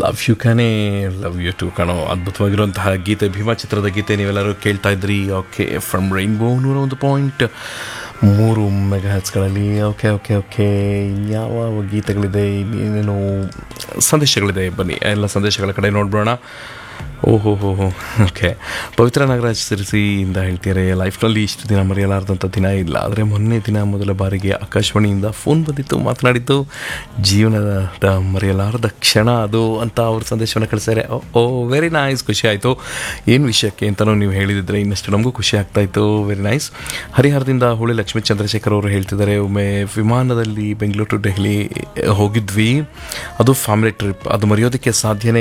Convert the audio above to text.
love you ಕನೇ love you too ಕಣೋ ಅದ್ಭುತವಾಗಿರುವಂತಹ ಗೀತೆ ಭೀಮಾ ಚಿತ್ರದ ಗೀತೆ ನೀವೆಲ್ಲರೂ ಕೇಳ್ತಾ ಇದ್ರಿ ಓಕೆ ಫ್ರಮ್ ರೈನ್ಬೋ ನೂರ ಒಂದು ಪಾಯಿಂಟ್ ಮೂರು ಮೆಗಾ ಹ್ಯಾಚ್ಗಳಲ್ಲಿ ಓಕೆ ಓಕೆ ಓಕೆ ಇನ್ಯಾವ ಗೀತೆಗಳಿದೆ ಇನ್ನೇನೇನು ಸಂದೇಶಗಳಿದೆ ಬನ್ನಿ ಎಲ್ಲ ಸಂದೇಶಗಳ ಕಡೆ ನೋಡ್ಬಿಡೋಣ ಓಹೋ ಹೋ ಹೋ ಓಕೆ ಪವಿತ್ರ ನಾಗರಾಜ್ ಸಿರಿಸಿಯಿಂದ ಹೇಳ್ತಾರೆ ಲೈಫ್ನಲ್ಲಿ ಇಷ್ಟು ದಿನ ಮರೆಯಲಾರದಂಥ ದಿನ ಇಲ್ಲ ಆದರೆ ಮೊನ್ನೆ ದಿನ ಮೊದಲ ಬಾರಿಗೆ ಆಕಾಶವಾಣಿಯಿಂದ ಫೋನ್ ಬಂದಿತ್ತು ಮಾತನಾಡಿದ್ದು ಜೀವನದ ಮರೆಯಲಾರದ ಕ್ಷಣ ಅದು ಅಂತ ಅವ್ರ ಸಂದೇಶವನ್ನು ಕಳಿಸ್ತಾರೆ ಓ ವೆರಿ ನೈಸ್ ಖುಷಿ ಆಯಿತು ಏನು ವಿಷಯಕ್ಕೆ ಅಂತಲೂ ನೀವು ಹೇಳಿದಿದ್ರೆ ಇನ್ನಷ್ಟು ನಮಗೂ ಖುಷಿ ಆಗ್ತಾ ಇತ್ತು ವೆರಿ ನೈಸ್ ಹರಿಹರದಿಂದ ಹುಳಿ ಲಕ್ಷ್ಮೀ ಚಂದ್ರಶೇಖರ್ ಅವರು ಹೇಳ್ತಿದ್ದಾರೆ ಒಮ್ಮೆ ವಿಮಾನದಲ್ಲಿ ಬೆಂಗಳೂರು ಟು ದೆಹಲಿ ಹೋಗಿದ್ವಿ ಅದು ಫ್ಯಾಮಿಲಿ ಟ್ರಿಪ್ ಅದು ಮರೆಯೋದಕ್ಕೆ ಸಾಧ್ಯನೇ